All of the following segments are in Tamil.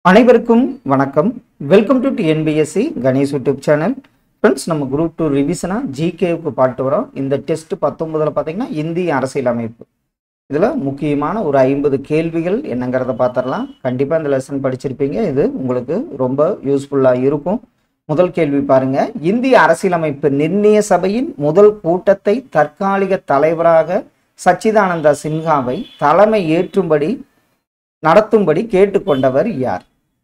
அனைவருக்கும் வணக்கம் welcome to TNPSC Ganesh YouTube channel friends நம்ம குரூப் டூ ரிவிஷனாக ஜிகேவுக்கு பாட்டு வரோம் இந்த டெஸ்ட் பத்தொன்பதில் பார்த்தீங்கன்னா இந்திய அரசியலமைப்பு இதில் முக்கியமான ஒரு ஐம்பது கேள்விகள் என்னங்கிறத பார்த்துடலாம் கண்டிப்பாக இந்த லெசன் படிச்சிருப்பீங்க இது உங்களுக்கு ரொம்ப யூஸ்ஃபுல்லாக இருக்கும் முதல் கேள்வி பாருங்க இந்திய அரசியலமைப்பு நிர்ணய சபையின் முதல் கூட்டத்தை தற்காலிக தலைவராக சச்சிதானந்த சின்ஹாவை தலைமை ஏற்றும்படி நடத்தும்படி கேட்டுக்கொண்டவர் யார்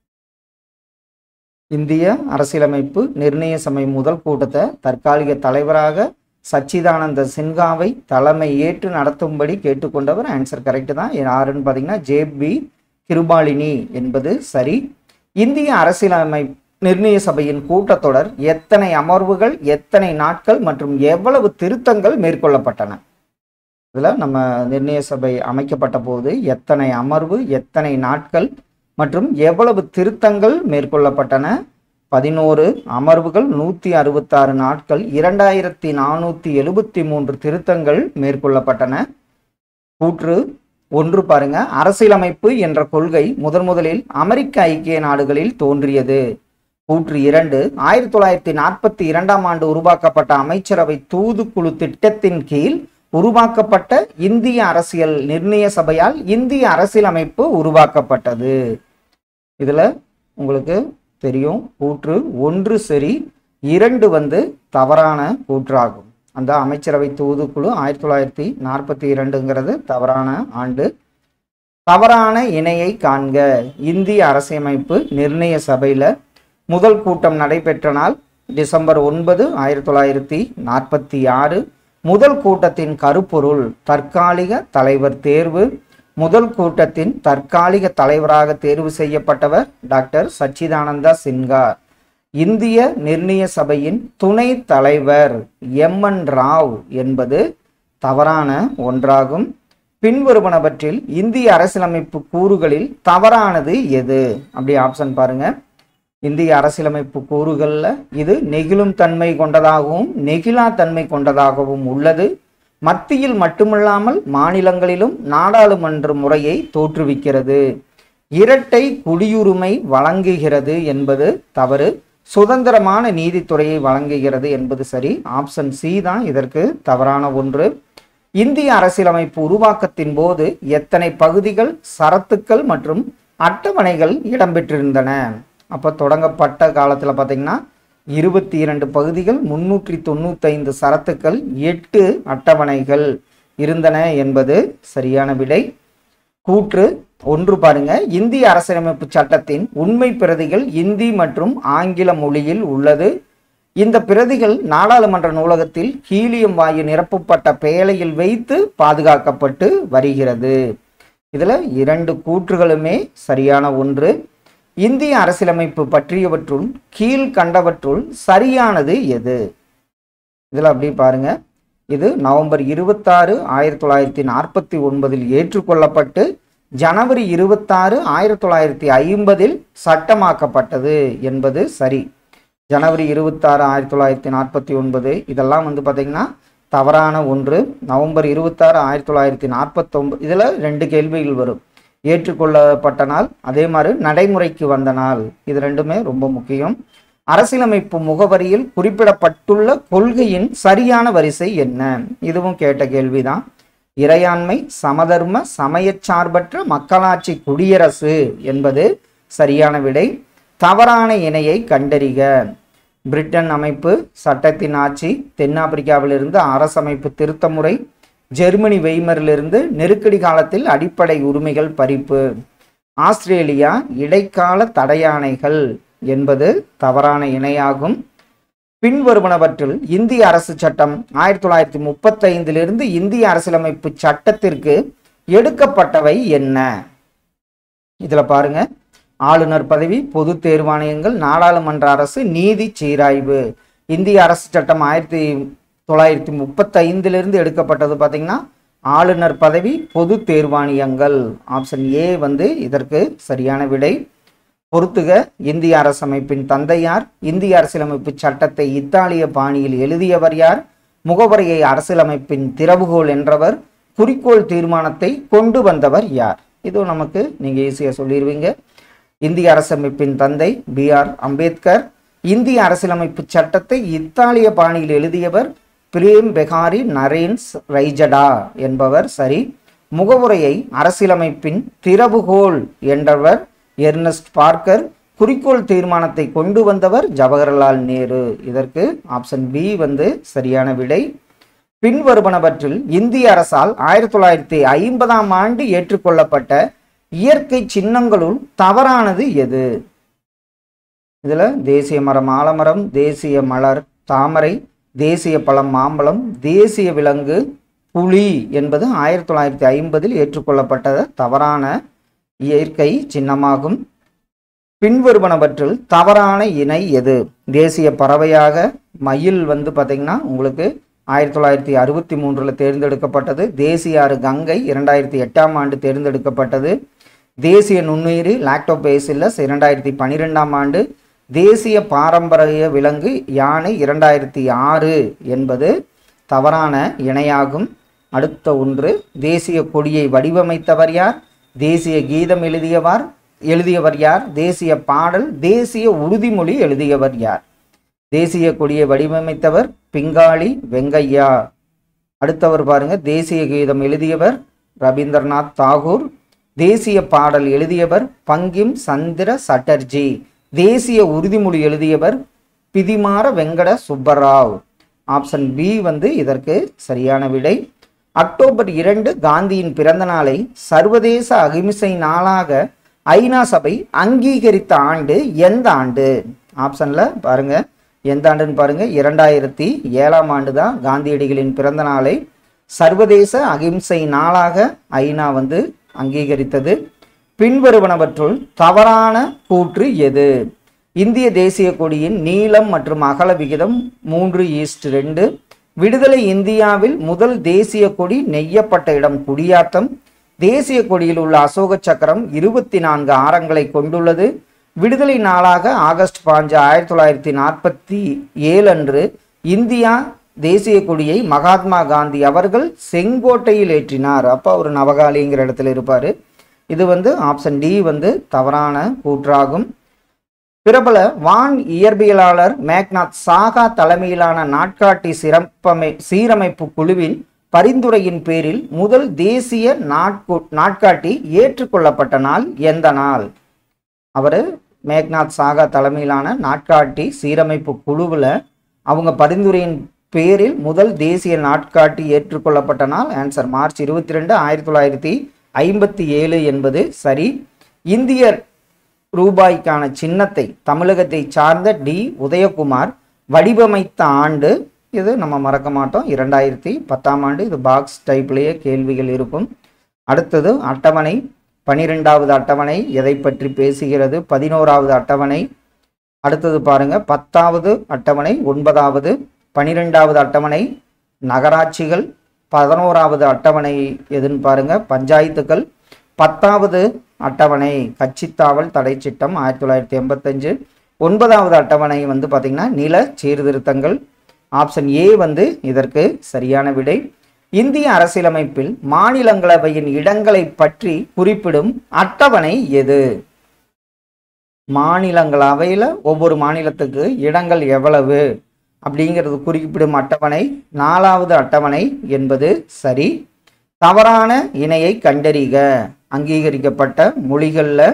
இந்திய அரசியலமைப்பு நிர்ணய சபை முதல் கூட்டத்தை தற்காலிக தலைவராக சச்சிதானந்த சின்ஹாவை தலைமை ஏற்று நடத்தும்படி கேட்டுக்கொண்டவர் ஆன்சர் கரெக்ட் தான் யாருன்னு பார்த்தீங்கன்னா ஜேபி கிருபாலினி என்பது சரி இந்திய அரசியலமை நிர்ணய சபையின் கூட்டத்தொடர் எத்தனை அமர்வுகள் எத்தனை நாட்கள் மற்றும் எவ்வளவு திருத்தங்கள் மேற்கொள்ளப்பட்டன இதில் நம்ம நிர்ணய சபை அமைக்கப்பட்ட போது எத்தனை அமர்வு எத்தனை நாட்கள் மற்றும் எவ்வளவு திருத்தங்கள் மேற்கொள்ளப்பட்டன பதினோரு அமர்வுகள் நூற்றி அறுபத்தாறு நாட்கள் இரண்டாயிரத்தி நானூற்றி எழுபத்தி மூன்று திருத்தங்கள் மேற்கொள்ளப்பட்டன கூற்று ஒன்று பாருங்க அரசியலமைப்பு என்ற கொள்கை முதன் முதலில் அமெரிக்க ஐக்கிய நாடுகளில் தோன்றியது கூற்று இரண்டு ஆயிரத்தி தொள்ளாயிரத்தி நாற்பத்தி இரண்டாம் ஆண்டு உருவாக்கப்பட்ட அமைச்சரவை தூதுக்குழு திட்டத்தின் கீழ் உருவாக்கப்பட்ட இந்திய அரசியல் நிர்ணய சபையால் இந்திய அரசியலமைப்பு உருவாக்கப்பட்டது இதுல உங்களுக்கு தெரியும் கூற்று ஒன்று சரி இரண்டு வந்து தவறான கூற்றாகும் அந்த அமைச்சரவை தூதுக்குழு ஆயிரத்தி தொள்ளாயிரத்தி நாற்பத்தி இரண்டுங்கிறது தவறான ஆண்டு தவறான இணையை காண்க இந்திய அரசியமைப்பு நிர்ணய சபையில் முதல் கூட்டம் நடைபெற்ற நாள் டிசம்பர் ஒன்பது ஆயிரத்தி தொள்ளாயிரத்தி நாற்பத்தி ஆறு முதல் கூட்டத்தின் கருப்பொருள் தற்காலிக தலைவர் தேர்வு முதல் கூட்டத்தின் தற்காலிக தலைவராக தேர்வு செய்யப்பட்டவர் டாக்டர் சச்சிதானந்தா சின்ஹா இந்திய நிர்ணய சபையின் துணை தலைவர் எம் என் ராவ் என்பது தவறான ஒன்றாகும் பின்வருவனவற்றில் இந்திய அரசியலமைப்பு கூறுகளில் தவறானது எது அப்படி ஆப்ஷன் பாருங்க இந்திய அரசியலமைப்பு கூறுகளில் இது நெகிழும் தன்மை கொண்டதாகவும் நெகிழா தன்மை கொண்டதாகவும் உள்ளது மத்தியில் மட்டுமல்லாமல் மாநிலங்களிலும் நாடாளுமன்ற முறையை தோற்றுவிக்கிறது இரட்டை குடியுரிமை வழங்குகிறது என்பது தவறு சுதந்திரமான நீதித்துறையை வழங்குகிறது என்பது சரி ஆப்ஷன் சி தான் இதற்கு தவறான ஒன்று இந்திய அரசியலமைப்பு உருவாக்கத்தின் போது எத்தனை பகுதிகள் சரத்துக்கள் மற்றும் அட்டவணைகள் இடம்பெற்றிருந்தன அப்போ தொடங்கப்பட்ட காலத்தில் பார்த்தீங்கன்னா இருபத்தி இரண்டு பகுதிகள் முன்னூற்றி தொண்ணூத்தைந்து சரத்துக்கள் எட்டு அட்டவணைகள் இருந்தன என்பது சரியான விடை கூற்று ஒன்று பாருங்க இந்திய அரசியலமைப்பு சட்டத்தின் உண்மை பிரதிகள் இந்தி மற்றும் ஆங்கில மொழியில் உள்ளது இந்த பிரதிகள் நாடாளுமன்ற நூலகத்தில் ஹீலியம் வாயு நிரப்பப்பட்ட பேழையில் வைத்து பாதுகாக்கப்பட்டு வருகிறது இதில் இரண்டு கூற்றுகளுமே சரியான ஒன்று இந்திய அரசியலமைப்பு பற்றியவற்றுள் கீழ் கண்டவற்றுள் சரியானது எது இதில் அப்படி பாருங்க இது நவம்பர் இருபத்தாறு ஆயிரத்தி தொள்ளாயிரத்தி நாற்பத்தி ஒன்பதில் ஏற்றுக்கொள்ளப்பட்டு ஜனவரி இருபத்தாறு ஆயிரத்தி தொள்ளாயிரத்தி ஐம்பதில் சட்டமாக்கப்பட்டது என்பது சரி ஜனவரி இருபத்தாறு ஆயிரத்தி தொள்ளாயிரத்தி நாற்பத்தி ஒன்பது இதெல்லாம் வந்து பார்த்திங்கன்னா தவறான ஒன்று நவம்பர் இருபத்தாறு ஆயிரத்தி தொள்ளாயிரத்தி நாற்பத்தொம்பது இதில் ரெண்டு கேள்விகள் வரும் ஏற்றுக்கொள்ளப்பட்ட நாள் அதே மாதிரி நடைமுறைக்கு வந்த நாள் இது ரெண்டுமே ரொம்ப முக்கியம் அரசியலமைப்பு முகவரியில் குறிப்பிடப்பட்டுள்ள கொள்கையின் சரியான வரிசை என்ன இதுவும் கேட்ட கேள்விதான் இறையாண்மை சமதர்ம சமயச்சார்பற்ற மக்களாட்சி குடியரசு என்பது சரியான விடை தவறான இணையை கண்டறிக பிரிட்டன் அமைப்பு சட்டத்தின் ஆட்சி தென்னாப்பிரிக்காவிலிருந்து அரசமைப்பு திருத்த முறை ஜெர்மனி வெய்மரிலிருந்து நெருக்கடி காலத்தில் அடிப்படை உரிமைகள் பறிப்பு ஆஸ்திரேலியா இடைக்கால தடையானைகள் என்பது தவறான இணையாகும் பின்வருவனவற்றில் இந்திய அரசு சட்டம் ஆயிரத்தி தொள்ளாயிரத்தி முப்பத்தைந்திலிருந்து இந்திய அரசியலமைப்பு சட்டத்திற்கு எடுக்கப்பட்டவை என்ன இதுல பாருங்க ஆளுநர் பதவி பொது தேர்வாணையங்கள் நாடாளுமன்ற அரசு நீதி சீராய்வு இந்திய அரசு சட்டம் ஆயிரத்தி தொள்ளாயிரத்தி முப்பத்தைந்திலிருந்து எடுக்கப்பட்டது பார்த்தீங்கன்னா ஆளுநர் பதவி பொது தேர்வாணியங்கள் ஆப்ஷன் ஏ வந்து இதற்கு சரியான விடை பொறுத்துக இந்திய அரசமைப்பின் தந்தையார் இந்திய அரசியலமைப்பு சட்டத்தை இத்தாலிய பாணியில் எழுதியவர் யார் முகவரியை அரசியலமைப்பின் திறவுகோல் என்றவர் குறிக்கோள் தீர்மானத்தை கொண்டு வந்தவர் யார் இது நமக்கு நீங்கள் ஈஸியாக சொல்லிடுவீங்க இந்திய அரசமைப்பின் தந்தை பி ஆர் அம்பேத்கர் இந்திய அரசியலமைப்பு சட்டத்தை இத்தாலிய பாணியில் எழுதியவர் பிரேம் பெகாரி நரேன்ஸ் ரைஜடா என்பவர் சரி முகவுரையை அரசியலமைப்பின் திறவுகோல் என்றவர் எர்னஸ்ட் பார்க்கர் குறிக்கோள் தீர்மானத்தை கொண்டு வந்தவர் ஜவஹர்லால் நேரு இதற்கு ஆப்ஷன் பி வந்து சரியான விடை பின்வருவனவற்றில் இந்திய அரசால் ஆயிரத்தி தொள்ளாயிரத்தி ஐம்பதாம் ஆண்டு ஏற்றுக்கொள்ளப்பட்ட இயற்கை சின்னங்களுள் தவறானது எது இதுல தேசிய மரம் ஆலமரம் தேசிய மலர் தாமரை தேசிய பழம் மாம்பழம் தேசிய விலங்கு புலி என்பது ஆயிரத்தி தொள்ளாயிரத்தி ஐம்பதில் ஏற்றுக்கொள்ளப்பட்ட தவறான இயற்கை சின்னமாகும் பின்வருவனவற்றில் தவறான இணை எது தேசிய பறவையாக மயில் வந்து பார்த்தீங்கன்னா உங்களுக்கு ஆயிரத்தி தொள்ளாயிரத்தி அறுபத்தி மூன்றில் தேர்ந்தெடுக்கப்பட்டது தேசிய ஆறு கங்கை இரண்டாயிரத்தி எட்டாம் ஆண்டு தேர்ந்தெடுக்கப்பட்டது தேசிய நுண்ணுயிரி லாக்டோபேசில்லஸ் இரண்டாயிரத்தி பன்னிரெண்டாம் ஆண்டு தேசிய பாரம்பரிய விலங்கு யானை இரண்டாயிரத்தி ஆறு என்பது தவறான இணையாகும் அடுத்த ஒன்று தேசிய கொடியை வடிவமைத்தவர் யார் தேசிய கீதம் எழுதியவர் எழுதியவர் யார் தேசிய பாடல் தேசிய உறுதிமொழி எழுதியவர் யார் தேசிய கொடியை வடிவமைத்தவர் பிங்காளி வெங்கையா அடுத்தவர் பாருங்க தேசிய கீதம் எழுதியவர் ரவீந்திரநாத் தாகூர் தேசிய பாடல் எழுதியவர் பங்கிம் சந்திர சட்டர்ஜி தேசிய உறுதிமொழி எழுதியவர் பிதிமார வெங்கட சுப்பராவ் ஆப்ஷன் பி வந்து இதற்கு சரியான விடை அக்டோபர் இரண்டு காந்தியின் பிறந்த நாளை சர்வதேச அகிம்சை நாளாக ஐநா சபை அங்கீகரித்த ஆண்டு எந்த ஆண்டு ஆப்ஷன்ல பாருங்க எந்த ஆண்டுன்னு பாருங்க இரண்டாயிரத்தி ஏழாம் ஆண்டு தான் காந்தியடிகளின் பிறந்த நாளை சர்வதேச அகிம்சை நாளாக ஐநா வந்து அங்கீகரித்தது பின்வருவனவற்றுள் தவறான கூற்று எது இந்திய தேசிய கொடியின் நீளம் மற்றும் அகல விகிதம் மூன்று ஈஸ்ட் ரெண்டு விடுதலை இந்தியாவில் முதல் தேசிய கொடி நெய்யப்பட்ட இடம் குடியாத்தம் தேசிய கொடியில் உள்ள அசோக சக்கரம் இருபத்தி நான்கு ஆரங்களை கொண்டுள்ளது விடுதலை நாளாக ஆகஸ்ட் பாஞ்சு ஆயிரத்தி தொள்ளாயிரத்தி நாற்பத்தி ஏழு அன்று இந்தியா தேசிய கொடியை மகாத்மா காந்தி அவர்கள் செங்கோட்டையில் ஏற்றினார் அப்போ அவர் நவகாலிங்கிற இடத்துல இருப்பார் இது வந்து ஆப்ஷன் டி வந்து தவறான கூற்றாகும் பிரபல வான் இயற்பியலாளர் மேக்நாத் சாகா தலைமையிலான நாட்காட்டி சிறப்பமை சீரமைப்பு குழுவின் பரிந்துரையின் பேரில் முதல் தேசிய நாட்கு நாட்காட்டி ஏற்றுக்கொள்ளப்பட்ட நாள் எந்த நாள் அவர் மேக்நாத் சாகா தலைமையிலான நாட்காட்டி சீரமைப்பு குழுவில் அவங்க பரிந்துரையின் பேரில் முதல் தேசிய நாட்காட்டி ஏற்றுக்கொள்ளப்பட்ட நாள் ஆன்சர் மார்ச் இருபத்தி ரெண்டு ஆயிரத்தி தொள்ளாயிரத்தி ஐம்பத்தி ஏழு என்பது சரி இந்திய ரூபாய்க்கான சின்னத்தை தமிழகத்தை சார்ந்த டி உதயகுமார் வடிவமைத்த ஆண்டு இது நம்ம மறக்க மாட்டோம் இரண்டாயிரத்தி பத்தாம் ஆண்டு இது பாக்ஸ் டைப்லேயே கேள்விகள் இருக்கும் அடுத்தது அட்டவணை பனிரெண்டாவது அட்டவணை எதை பற்றி பேசுகிறது பதினோராவது அட்டவணை அடுத்தது பாருங்க பத்தாவது அட்டவணை ஒன்பதாவது பனிரெண்டாவது அட்டவணை நகராட்சிகள் பதினோராவது அட்டவணை எதுன்னு பாருங்க பஞ்சாயத்துக்கள் பத்தாவது அட்டவணை கட்சித்தாவல் தடை சட்டம் ஆயிரத்தி தொள்ளாயிரத்தி எண்பத்தஞ்சு ஒன்பதாவது அட்டவணை வந்து பார்த்திங்கன்னா நில சீர்திருத்தங்கள் ஆப்ஷன் ஏ வந்து இதற்கு சரியான விடை இந்திய அரசியலமைப்பில் மாநிலங்களவையின் இடங்களை பற்றி குறிப்பிடும் அட்டவணை எது மாநிலங்களவையில் ஒவ்வொரு மாநிலத்துக்கு இடங்கள் எவ்வளவு அப்படிங்கிறது குறிப்பிடும் அட்டவணை நாலாவது அட்டவணை என்பது சரி தவறான இணையை கண்டறிக அங்கீகரிக்கப்பட்ட மொழிகளில்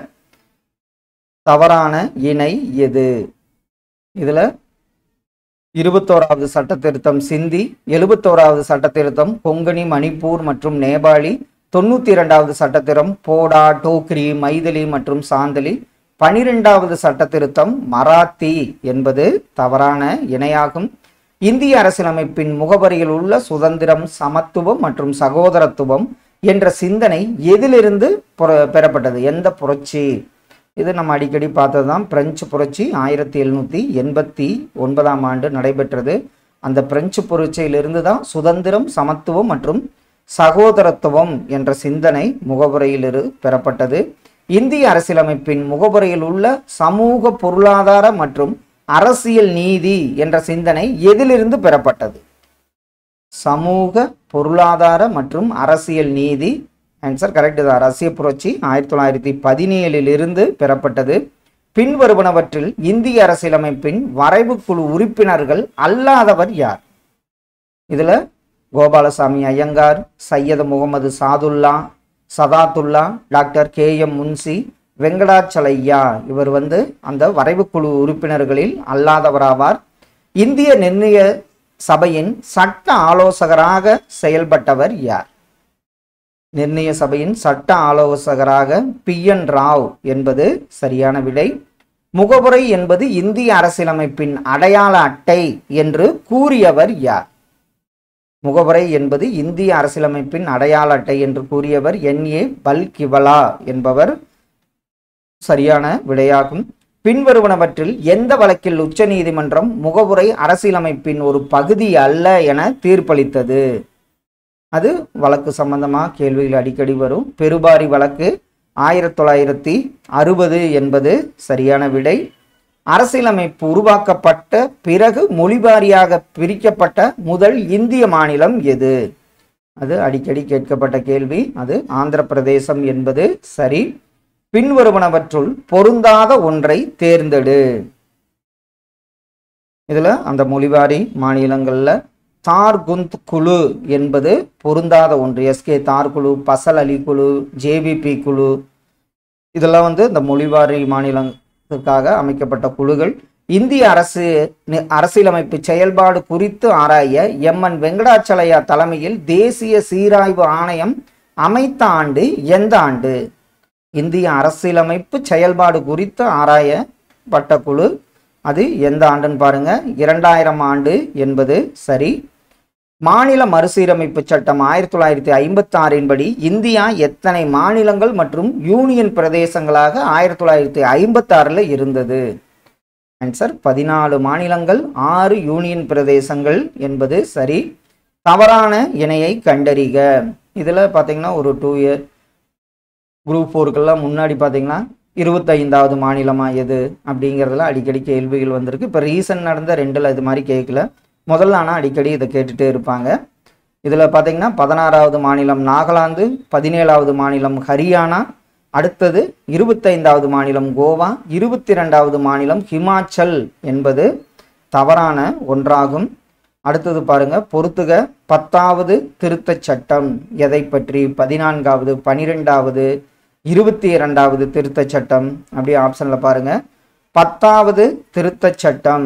தவறான இணை எது இதில் இருபத்தோராவது சட்ட திருத்தம் சிந்தி எழுபத்தோராவது சட்ட திருத்தம் கொங்கணி மணிப்பூர் மற்றும் நேபாளி தொண்ணூற்றி இரண்டாவது சட்டத்திரம் போடா டோக்ரி மைதிலி மற்றும் சாந்தலி பனிரெண்டாவது சட்ட திருத்தம் மராத்தி என்பது தவறான இணையாகும் இந்திய அரசியலமைப்பின் முகவரியில் உள்ள சுதந்திரம் சமத்துவம் மற்றும் சகோதரத்துவம் என்ற சிந்தனை எதிலிருந்து புற- பெறப்பட்டது எந்த புரட்சி இது நம்ம அடிக்கடி பார்த்தது தான் பிரெஞ்சு புரட்சி ஆயிரத்தி எழுநூற்றி எண்பத்தி ஒன்பதாம் ஆண்டு நடைபெற்றது அந்த பிரெஞ்சு புரட்சியிலிருந்து தான் சுதந்திரம் சமத்துவம் மற்றும் சகோதரத்துவம் என்ற சிந்தனை முகவுரையில் இரு பெறப்பட்டது இந்திய அரசியலமைப்பின் முகவுரையில் உள்ள சமூக பொருளாதார மற்றும் அரசியல் நீதி என்ற சிந்தனை எதிலிருந்து பெறப்பட்டது சமூக பொருளாதார மற்றும் அரசியல் நீதி ஆன்சர் கரெக்டு தான் ரஷ்ய புரட்சி ஆயிரத்தி தொள்ளாயிரத்தி பதினேழிலிருந்து பெறப்பட்டது பின்வருவனவற்றில் இந்திய அரசியலமைப்பின் வரைவு குழு உறுப்பினர்கள் அல்லாதவர் யார் இதுல Gopalaswami Ayyangar Syed Mohammed Saadullah Sadatullah doctor K M Munshi Venkatachaliah இவர் வந்து அந்த வரைவுக்குழு உறுப்பினர்களில் அல்லாதவராவார் இந்திய நிர்ணய சபையின் சட்ட ஆலோசகராக செயல்பட்டவர் யார் நிர்ணய சபையின் சட்ட ஆலோசகராக பி என் ராவ் என்பது சரியான விடை முகவுரை என்பது இந்திய அரசியலமைப்பின் அடையாள அட்டை என்று கூறியவர் யார் முகவுரை என்பது இந்திய அரசியலமைப்பின் அடையாள அட்டை என்று கூறியவர் என் ஏ பல்கிவலா என்பவர் சரியான விடையாகும் பின்வருவனவற்றில் எந்த வழக்கில் உச்சநீதிமன்றம் முகவுரை அரசியலமைப்பின் ஒரு பகுதி அல்ல என தீர்ப்பளித்தது அது வழக்கு சம்பந்தமா கேள்விகள் அடிக்கடி வரும் பெருபாரி வழக்கு ஆயிரத்தி தொள்ளாயிரத்தி அறுபது என்பது சரியான விடை அரசியலமைப்பு உருவாக்கப்பட்ட பிறகு மொழிவாரியாக பிரிக்கப்பட்ட முதல் இந்திய மாநிலம் எது அது அடிக்கடி கேட்கப்பட்ட கேள்வி அது ஆந்திர பிரதேசம் என்பது சரி பின்வருவனவற்றுள் பொருந்தாத ஒன்றை தேர்ந்தெடு இதுல அந்த மொழிவாரி மாநிலங்கள்ல தார்குந்த் குழு என்பது பொருந்தாத ஒன்று எஸ்கே தார் குழு பசல் அலி குழு ஜேவிபி குழு இதெல்லாம் வந்து இந்த மொழிவாரி மாநிலத்திற்காக அமைக்கப்பட்ட குழுக்கள் இந்திய அரசு நி- அரசியலமைப்பு செயல்பாடு குறித்து ஆராய எம் என் வெங்கடாச்சலையா தலைமையில் தேசிய சீராய்வு ஆணையம் அமைத்த ஆண்டு எந்த ஆண்டு இந்திய அரசியலமைப்பு செயல்பாடு குறித்து ஆராயப்பட்ட குழு அது எந்த ஆண்டுன்னு பாருங்க இரண்டாயிரம் ஆண்டு என்பது சரி மாநில மறுசீரமைப்பு சட்டம் ஆயிரத்தி தொள்ளாயிரத்தி ஐம்பத்தி ஆறின் படி இந்தியா எத்தனை மாநிலங்கள் மற்றும் யூனியன் பிரதேசங்களாக ஆயிரத்தி தொள்ளாயிரத்தி ஐம்பத்தி ஆறில் இருந்தது ஆன்சர் பதினாலு மாநிலங்கள் ஆறு யூனியன் பிரதேசங்கள் என்பது சரி தவறான இணையை கண்டறிக இதில் பார்த்தீங்கன்னா ஒரு டூ இயர் குரூப் ஃபோருக்கெல்லாம் முன்னாடி பார்த்தீங்கன்னா இருபத்தைந்தாவது மாநிலமா எது அப்படிங்கிறதுல அடிக்கடி கேள்விகள் வந்திருக்கு இப்போ ரீசன்ட் நடந்த ரெண்டில் இது மாதிரி கேட்கல முதல்ல ஆனால் அடிக்கடி இதை கேட்டுகிட்டே இருப்பாங்க இதில் பார்த்தீங்கன்னா பதினாறாவது மாநிலம் நாகாலாந்து பதினேழாவது மாநிலம் ஹரியானா அடுத்தது இருபத்தைந்தாவது மாநிலம் கோவா இருபத்தி ரெண்டாவது மாநிலம் ஹிமாச்சல் என்பது தவறான ஒன்றாகும் அடுத்தது பாருங்க பொறுத்துக பத்தாவது திருத்தச் சட்டம் எதை பற்றி பதினான்காவது பனிரெண்டாவது இருபத்தி இரண்டாவது திருத்தச் சட்டம் அப்படியே ஆப்ஷன்ல பாருங்க பத்தாவது திருத்தச் சட்டம்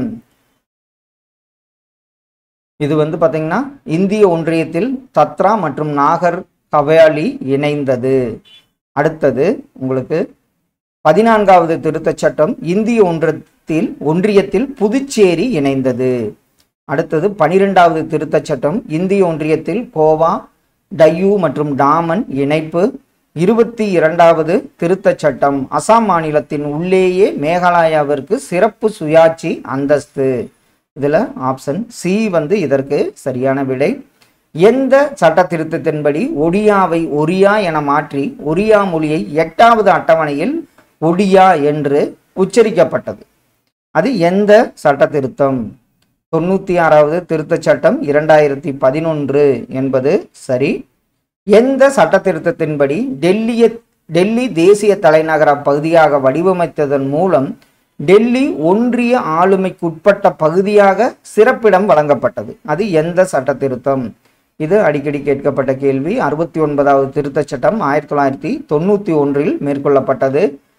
இது வந்து பாத்தீங்கன்னா இந்திய ஒன்றியத்தில் தத்ரா மற்றும் நாகர் கவ்யாலி இணைந்தது அடுத்தது உங்களுக்கு பதினான்காவது திருத்தச் சட்டம் இந்திய ஒன்றியத்தில் ஒன்றியத்தில் புதுச்சேரி இணைந்தது அடுத்தது பனிரெண்டாவது திருத்தச் சட்டம் இந்திய ஒன்றியத்தில் கோவா டையூ மற்றும் டாமன் இணைப்பு இருபத்தி இரண்டாவது திருத்தச் சட்டம் அசாம் மாநிலத்தின் உள்ளேயே மேகாலயாவிற்கு சிறப்பு சுயாட்சி அந்தஸ்து இதில் ஆப்ஷன் சி வந்து இதற்கு சரியான விடை எந்த சட்ட திருத்தத்தின்படி ஒடியாவை ஒரியா என மாற்றி ஒரியா மொழியை எட்டாவது அட்டவணையில் ஒடியா என்று உச்சரிக்கப்பட்டது அது எந்த சட்ட திருத்தம் தொண்ணூற்றி ஆறாவது திருத்தச் சட்டம் இரண்டாயிரத்தி பதினொன்று என்பது சரி எந்த சட்ட திருத்தத்தின்படி டெல்லிய டெல்லி தேசிய தலைநகர பகுதியாக வடிவமைத்ததன் மூலம் டெல்லி ஒன்றிய ஆளுமைக்குட்பட்ட பகுதியாக சிறப்பிடம் வழங்கப்பட்டது அது எந்த சட்ட திருத்தம் இது அடிக்கடி கேட்கப்பட்ட கேள்வி அறுபத்தி ஒன்பதாவது திருத்தச் சட்டம் ஆயிரத்தி தொள்ளாயிரத்தி தொண்ணூற்றி ஒன்றில் மேற்கொள்ளப்பட்டது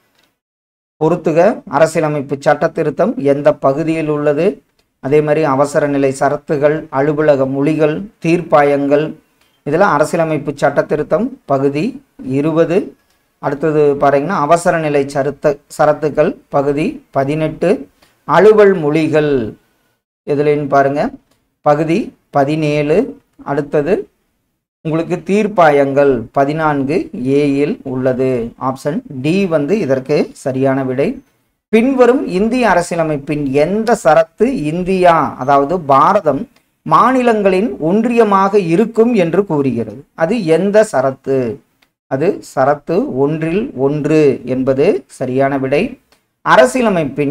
பொறுத்துக அரசியலமைப்பு சட்ட திருத்தம் எந்த பகுதியில் உள்ளது அதே மாதிரி அவசர நிலை சரத்துகள் அலுவலக மொழிகள் தீர்ப்பாயங்கள் இதெல்லாம் அரசியலமைப்பு சட்ட திருத்தம் பகுதி இருபது அடுத்தது பாத்தீங்கன்னா அவசர நிலை சருத்த சரத்துக்கள் பகுதி பதினெட்டு அலுவல் மொழிகள் எதுலன்னு பாருங்க பகுதி பதினேழு அடுத்தது உங்களுக்கு தீர்ப்பாயங்கள் பதினான்கு ஏயில் உள்ளது ஆப்ஷன் டி வந்து இதற்கு சரியான விடை பின்வரும் இந்திய அரசியலமைப்பின் எந்த சரத்து இந்தியா அதாவது பாரதம் மாநிலங்களின் ஒன்றியமாக இருக்கும் என்று கூறுகிறது அது எந்த சரத்து அது சரத்து ஒன்றில் ஒன்று என்பது சரியான விடை அரசியலமைப்பின்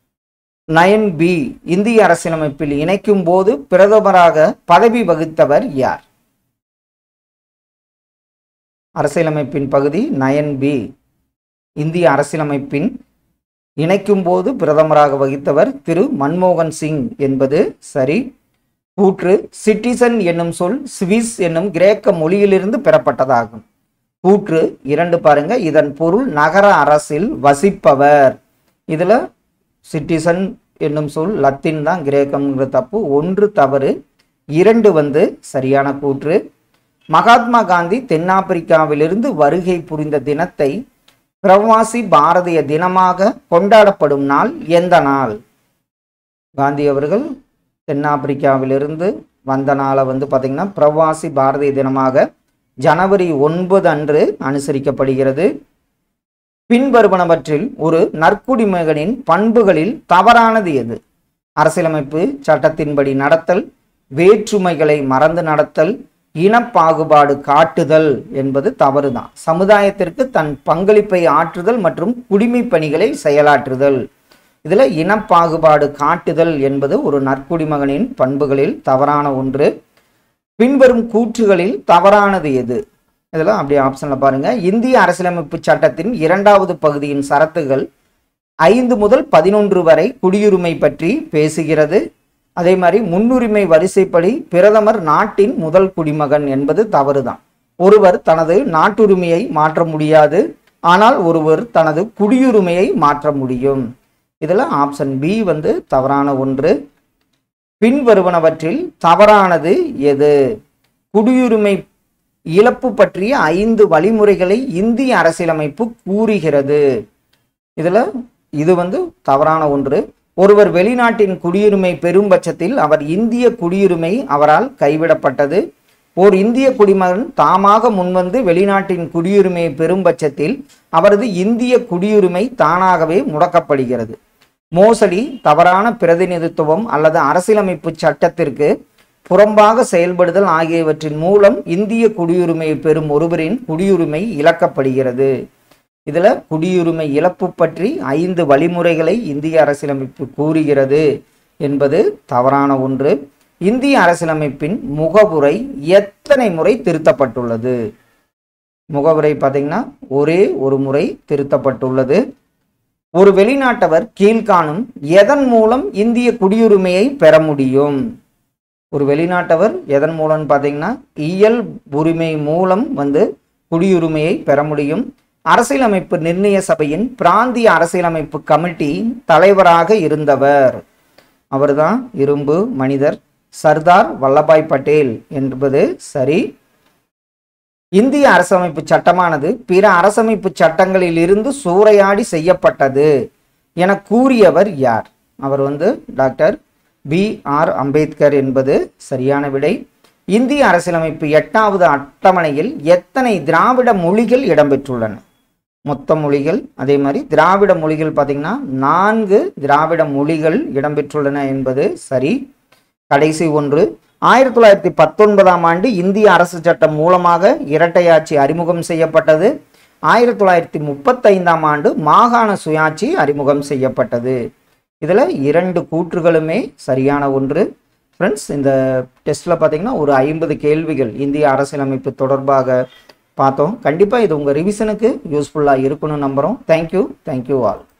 நயன் பி இந்திய அரசியலமைப்பில் இணைக்கும் போது பிரதமராக பதவி வகித்தவர் யார் அரசியலமைப்பின் பகுதி நயன் பி இந்திய அரசியலமைப்பின் இணைக்கும் போது பிரதமராக வகித்தவர் திரு மன்மோகன் சிங் என்பது சரி கூற்று சிட்டிசன் என்னும் சொல் ஸ்விஸ் என்னும் கிரேக்க மொழியிலிருந்து பெறப்பட்டதாகும் கூற்று இரண்டு பாருங்க இதன் பொருள் நகர அரசில் வசிப்பவர் இதுல சிட்டிசன் என்னும் சொல் லத்தீன் தான் கிரேக்கம்ங்கிற தப்பு ஒன்று தவறு இரண்டு வந்து சரியான கூற்று மகாத்மா காந்தி தென்னாப்பிரிக்காவிலிருந்து வருகை புரிந்த தினத்தை பிரவாசி பாரதிய தினமாக கொண்டாடப்படும் நாள் எந்த நாள் காந்தி அவர்கள் தென்னாப்பிரிக்காவிலிருந்து வந்த நாளை வந்து பார்த்திங்கன்னா பிரவாசி பாரதிய தினமாக ஜனவரி ஒன்பது அன்று அனுசரிக்கப்படுகிறது பின்வருவனவற்றில் ஒரு நற்குடிமகனின் பண்புகளில் தவறானது எது அரசியலமைப்பு சட்டத்தின்படி நடத்தல் வேற்றுமைகளை மறந்து நடத்தல் இனப்பாகுபாடு காட்டுதல் என்பது தவறுதான் சமுதாயத்திற்கு தன் பங்களிப்பை ஆற்றுதல் மற்றும் குடிமைப் பணிகளை செயலாற்றுதல் இதில் இனப்பாகுபாடு காட்டுதல் என்பது ஒரு நற்குடிமகனின் பண்புகளில் தவறான ஒன்று பின்வரும் கூற்றுகளில் தவறானது எது இதெல்லாம் அப்படியே ஆப்ஷனில் பாருங்க இந்திய அரசியலமைப்பு சட்டத்தின் இரண்டாவது பகுதியின் சரத்துகள் ஐந்து முதல் பதினொன்று வரை குடியுரிமை பற்றி பேசுகிறது அதே மாதிரி முன்னுரிமை வரிசைப்படி பிரதமர் நாட்டின் முதல் குடிமகன் என்பது தவறுதான் ஒருவர் தனது நாட்டுரிமையை மாற்ற முடியாது ஆனால் ஒருவர் தனது குடியுரிமையை மாற்ற முடியும் இதில் ஆப்ஷன் பி வந்து தவறான ஒன்று பின்வருவனவற்றில் தவறானது எது குடியுரிமை இழப்பு பற்றிய ஐந்து வழிமுறைகளை இந்திய அரசியலமைப்பு கூறுகிறது இதில் இது வந்து தவறான ஒன்று ஒருவர் வெளிநாட்டின் குடியுரிமை பெறும் பட்சத்தில் அவர் இந்திய குடியுரிமை அவரால் கைவிடப்பட்டது ஓர் இந்திய குடிமகன் தாமாக முன்வந்து வெளிநாட்டின் குடியுரிமையை பெறும் பட்சத்தில் அவரது இந்திய குடியுரிமை தானாகவே முடக்கப்படுகிறது மோசடி தவறான பிரதிநிதித்துவம் அல்லது அரசியலமைப்பு சட்டத்திற்கு புறம்பாக செயல்படுதல் ஆகியவற்றின் மூலம் இந்திய குடியுரிமையை பெறும் ஒருவரின் குடியுரிமை இழக்கப்படுகிறது இதுல குடியுரிமை இழப்பு பற்றி ஐந்து வழிமுறைகளை இந்திய அரசியலமைப்பு கூறுகிறது என்பது தவறான ஒன்று இந்திய அரசியலமைப்பின் முகவுரை எத்தனை முறை திருத்தப்பட்டுள்ளது முகவுரை பார்த்தீங்கன்னா ஒரே ஒரு முறை திருத்தப்பட்டுள்ளது ஒரு வெளிநாட்டவர் கீழ்காணும் எதன் மூலம் இந்திய குடியுரிமையை பெற முடியும் ஒரு வெளிநாட்டவர் எதன் மூலம்னு பார்த்தீங்கன்னா இயல் உரிமை மூலம் வந்து குடியுரிமையை பெற முடியும் அரசியலமைப்பு நிர்ணய சபையின் பிராந்திய அரசியலமைப்பு கமிட்டி தலைவராக இருந்தவர் அவர்தான் இரும்பு மனிதர் சர்தார் வல்லபாய் பட்டேல் என்பது சரி இந்திய அரசமைப்பு சட்டமானது பிற அரசமைப்பு சட்டங்களில் இருந்து சூறையாடி செய்யப்பட்டது என கூறியவர் யார் அவர் வந்து டாக்டர் பி ஆர் அம்பேத்கர் என்பது சரியான விடை இந்திய அரசியலமைப்பு எட்டாவது அட்டவணையில் எத்தனை திராவிட மொழிகள் இடம்பெற்றுள்ளன மொத்த மொழிகள் அதே மாதிரி திராவிட மொழிகள் பார்த்திங்கன்னா நான்கு திராவிட மொழிகள் இடம்பெற்றுள்ளன என்பது சரி கடைசி ஒன்று ஆயிரத்தி தொள்ளாயிரத்தி பத்தொன்பதாம் ஆண்டு இந்திய அரசு சட்டம் மூலமாக இரட்டையாட்சி அறிமுகம் செய்யப்பட்டது ஆயிரத்தி தொள்ளாயிரத்தி முப்பத்தைந்தாம் ஆண்டு மாகாண சுயாட்சி அறிமுகம் செய்யப்பட்டது இதில் இரண்டு கூற்றுகளுமே சரியான ஒன்று ஃப்ரெண்ட்ஸ் இந்த டெஸ்ட்டில் பார்த்தீங்கன்னா ஒரு ஐம்பது கேள்விகள் இந்திய அரசியலமைப்பு தொடர்பாக பார்த்தோம் கண்டிப்பாக இது உங்கள் ரிவிஷனுக்கு யூஸ்ஃபுல்லாக இருக்குன்னு நம்புகிறோம் தேங்க்யூ தேங்க்யூ ஆல்